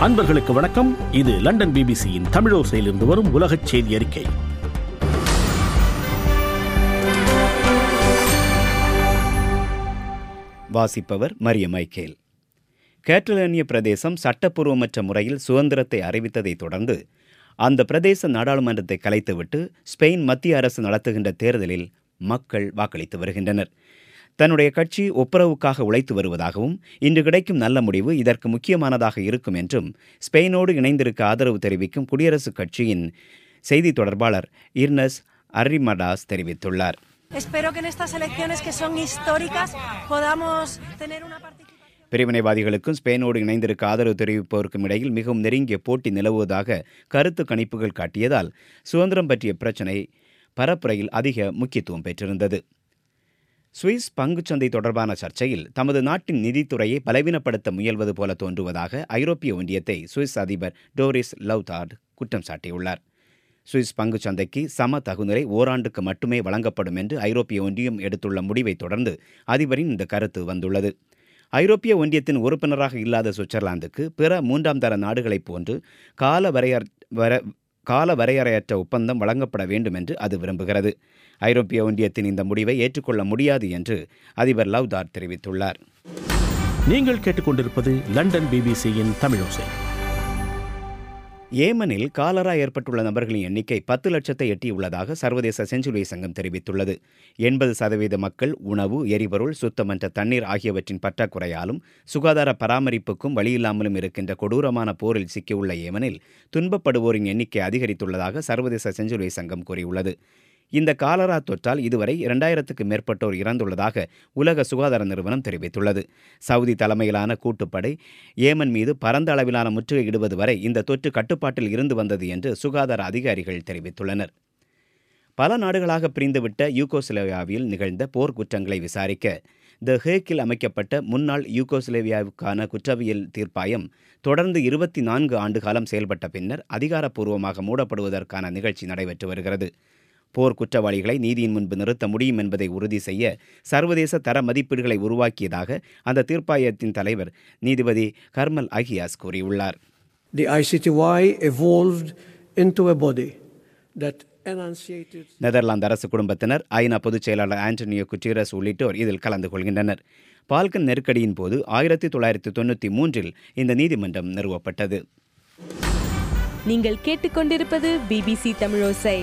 அன்பர்களுக்கு வணக்கம் இது லண்டன் பிபிசியின் தமிழோசையிலிருந்து வரும் உலகச் செய்தி அறிக்கை வாசிப்பவர் மரிய மைக்கேல் கேட்டலானிய பிரதேசம் சட்டப்பூர்வமற்ற முறையில் சுதந்திரத்தை அறிவித்ததைத் தொடர்ந்து அந்த பிரதேச நாடாளுமன்றத்தை கலைத்துவிட்டு ஸ்பெயின் மத்திய அரசு நடத்துகின்ற தேர்தலில் மக்கள் வாக்களித்து வருகின்றனர் தன்னுடைய கட்சி ஒப்புரவுக்காக உழைத்து வருவதாகவும் இன்று கிடைக்கும் நல்ல முடிவு இதற்கு முக்கியமானதாக இருக்கும் என்றும் ஸ்பெயினோடு இணைந்திருக்க ஆதரவு தெரிவிக்கும் குடியரசுக் கட்சியின் செய்தி தொடர்பாளர் இர்னஸ் அர்ரிமடாஸ் தெரிவித்துள்ளார் Espero que en estas elecciones que son históricas podamos tener una participación. பிரிவினைவாதிகளுக்கும் ஸ்பெயினோடு இணைந்திருக்க ஆதரவு தெரிவிப்போருக்கும் இடையில் மிகவும் நெருங்கிய போட்டி நிலவுவதாக கருத்து கணிப்புகள் காட்டியதால் சுதந்திரம் பற்றிய பிரச்சினை பரப்புரையில் அதிக முக்கியத்துவம் பெற்றிருந்தது சுவிஸ் பங்குச்சந்தை தொடர்பான சர்ச்சையில் தமது நாட்டின் நிதித்துறையை பலவீனப்படுத்த முயல்வது போல தோன்றுவதாக ஐரோப்பிய ஒன்றியத்தை சுவிஸ் அதிபர் டோரிஸ் லவ்தார்ட் குற்றம் சாட்டியுள்ளார் சுவிஸ் பங்குச் சந்தைக்கு சம தகுநிலை ஓராண்டுக்கு மட்டுமே வழங்கப்படும் என்று ஐரோப்பிய ஒன்றியம் எடுத்துள்ள முடிவை தொடர்ந்து அதிபரின் இந்த கருத்து வந்துள்ளது ஐரோப்பிய ஒன்றியத்தின் உறுப்பினராக இல்லாத சுவிட்சர்லாந்துக்கு பிற மூன்றாம் தர நாடுகளைப் போன்று கால வரையற் வர கால வரையறையற்ற ஒப்பந்தம் வழங்கப்பட வேண்டும் என்று அது விரும்புகிறது ஐரோப்பிய ஒன்றியத்தின் இந்த முடிவை ஏற்றுக்கொள்ள முடியாது என்று அதிபர் லவ்தார் தெரிவித்துள்ளார் நீங்கள் கேட்டுக்கொண்டிருப்பது லண்டன் பிபிசியின் தமிழோசை ஏமனில் காலரா ஏற்பட்டுள்ள நபர்களின் எண்ணிக்கை பத்து லட்சத்தை எட்டியுள்ளதாக சர்வதேச செஞ்சுலை சங்கம் தெரிவித்துள்ளது எண்பது சதவீத மக்கள் உணவு எரிபொருள் சுத்தமற்ற தண்ணீர் ஆகியவற்றின் பற்றாக்குறையாலும் சுகாதார பராமரிப்புக்கும் வழியில்லாமலும் இருக்கின்ற கொடூரமான போரில் சிக்கியுள்ள ஏமனில் துன்பப்படுவோரின் எண்ணிக்கை அதிகரித்துள்ளதாக சர்வதேச செஞ்சுலை சங்கம் கூறியுள்ளது இந்த காலரா தொற்றால் இதுவரை இரண்டாயிரத்துக்கு மேற்பட்டோர் இறந்துள்ளதாக உலக சுகாதார நிறுவனம் தெரிவித்துள்ளது சவுதி தலைமையிலான கூட்டுப்படை ஏமன் மீது பரந்த அளவிலான முற்றுகையிடுவது வரை இந்த தொற்று கட்டுப்பாட்டில் இருந்து வந்தது என்று சுகாதார அதிகாரிகள் தெரிவித்துள்ளனர் பல நாடுகளாக பிரிந்துவிட்ட யூகோஸ்லேவியாவில் நிகழ்ந்த போர் குற்றங்களை விசாரிக்க த ஹேக்கில் அமைக்கப்பட்ட முன்னாள் யூகோஸ்லேவியாவுக்கான குற்றவியல் தீர்ப்பாயம் தொடர்ந்து இருபத்தி நான்கு ஆண்டு காலம் செயல்பட்ட பின்னர் அதிகாரப்பூர்வமாக மூடப்படுவதற்கான நிகழ்ச்சி நடைபெற்று வருகிறது போர் குற்றவாளிகளை நீதியின் முன்பு நிறுத்த முடியும் என்பதை உறுதி செய்ய சர்வதேச தர மதிப்பீடுகளை உருவாக்கியதாக அந்த தீர்ப்பாயத்தின் தலைவர் நீதிபதி கர்மல் அகியாஸ் கூறியுள்ளார் The ICTY evolved into a body that enunciated Netherlands அரசு குடும்பத்தினர் ஐநா பொதுச் செயலாளர் ஆண்டனியோ குட்டீரஸ் உள்ளிட்டோர் இதில் கலந்து கொள்கின்றனர் பால்கன் நெருக்கடியின் போது ஆயிரத்தி தொள்ளாயிரத்தி தொண்ணூற்றி மூன்றில் இந்த நீதிமன்றம் நிறுவப்பட்டது நீங்கள் கேட்டுக்கொண்டிருப்பது பிபிசி தமிழோசை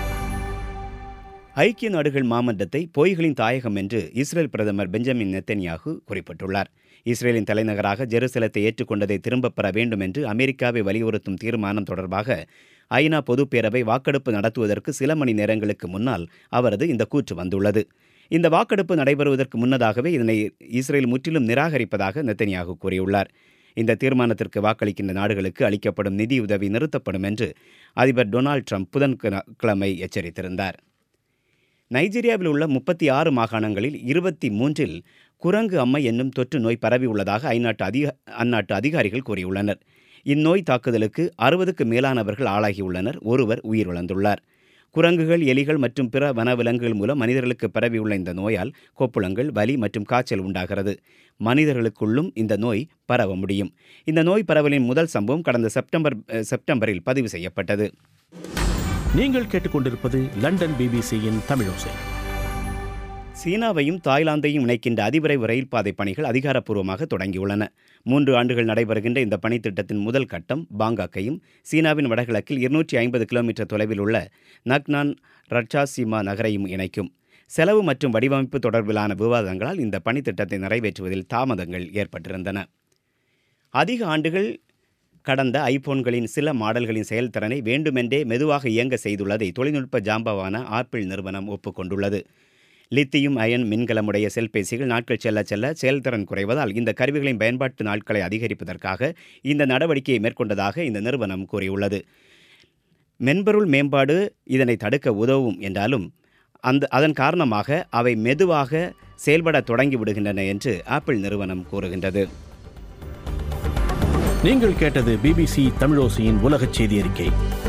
ஐக்கிய நாடுகள் மாமன்றத்தை பொய்களின் தாயகம் என்று இஸ்ரேல் பிரதமர் பெஞ்சமின் நெத்தன்யாகு குறிப்பிட்டுள்ளார் இஸ்ரேலின் தலைநகராக ஜெருசலத்தை ஏற்றுக்கொண்டதை திரும்பப் பெற வேண்டும் என்று அமெரிக்காவை வலியுறுத்தும் தீர்மானம் தொடர்பாக ஐநா பொதுப்பேரவை வாக்கெடுப்பு நடத்துவதற்கு சில மணி நேரங்களுக்கு முன்னால் அவரது இந்த கூற்று வந்துள்ளது இந்த வாக்கெடுப்பு நடைபெறுவதற்கு முன்னதாகவே இதனை இஸ்ரேல் முற்றிலும் நிராகரிப்பதாக நெத்தன்யாகு கூறியுள்ளார் இந்த தீர்மானத்திற்கு வாக்களிக்கின்ற நாடுகளுக்கு அளிக்கப்படும் நிதியுதவி நிறுத்தப்படும் என்று அதிபர் டொனால்ட் ட்ரம்ப் புதன்கிழமை எச்சரித்திருந்தார் நைஜீரியாவில் உள்ள முப்பத்தி ஆறு மாகாணங்களில் இருபத்தி மூன்றில் குரங்கு அம்மை என்னும் தொற்று நோய் பரவியுள்ளதாக ஐநாட்டு அதிக அந்நாட்டு அதிகாரிகள் கூறியுள்ளனர் இந்நோய் தாக்குதலுக்கு அறுபதுக்கு மேலானவர்கள் ஆளாகியுள்ளனர் ஒருவர் உயிரிழந்துள்ளார் குரங்குகள் எலிகள் மற்றும் பிற வனவிலங்குகள் மூலம் மனிதர்களுக்கு பரவியுள்ள இந்த நோயால் கொப்புளங்கள் வலி மற்றும் காய்ச்சல் உண்டாகிறது மனிதர்களுக்குள்ளும் இந்த நோய் பரவ முடியும் இந்த நோய் பரவலின் முதல் சம்பவம் கடந்த செப்டம்பர் அஹ், செப்டம்பரில் பதிவு செய்யப்பட்டது நீங்கள் கேட்டுக்கொண்டிருப்பது லண்டன் பிபிசியின் தமிழோசை சீனாவையும் தாய்லாந்தையும் இணைக்கின்ற அதிவிரைவு ரயில் பாதை பணிகள் அதிகாரப்பூர்வமாக தொடங்கியுள்ளன மூன்று ஆண்டுகள் நடைபெறுகின்ற இந்த பணித்திட்டத்தின் முதல் கட்டம் பாங்காக்கையும் சீனாவின் வடகிழக்கில் இருநூற்றி ஐம்பது கிலோமீட்டர் தொலைவில் உள்ள நக்னான் ரட்சாசீமா நகரையும் இணைக்கும் செலவு மற்றும் வடிவமைப்பு தொடர்பிலான விவாதங்களால் இந்த பணித்திட்டத்தை நிறைவேற்றுவதில் தாமதங்கள் ஏற்பட்டிருந்தன அதிக ஆண்டுகள் கடந்த ஐபோன்களின் சில மாடல்களின் செயல்திறனை வேண்டுமென்றே மெதுவாக இயங்க செய்துள்ளதை தொழில்நுட்ப ஜாம்பவான ஆப்பிள் நிறுவனம் ஒப்புக்கொண்டுள்ளது லித்தியும் அயன் மின்கலமுடைய செல்பேசிகள் நாட்கள் செல்ல செல்ல செயல்திறன் குறைவதால் இந்த கருவிகளின் பயன்பாட்டு நாட்களை அதிகரிப்பதற்காக இந்த நடவடிக்கையை மேற்கொண்டதாக இந்த நிறுவனம் கூறியுள்ளது மென்பொருள் மேம்பாடு இதனை தடுக்க உதவும் என்றாலும் அந்த அதன் காரணமாக அவை மெதுவாக செயல்பட தொடங்கி விடுகின்றன என்று ஆப்பிள் நிறுவனம் கூறுகின்றது நீங்கள் கேட்டது பிபிசி தமிழோசையின் உலகச் செய்தி அறிக்கை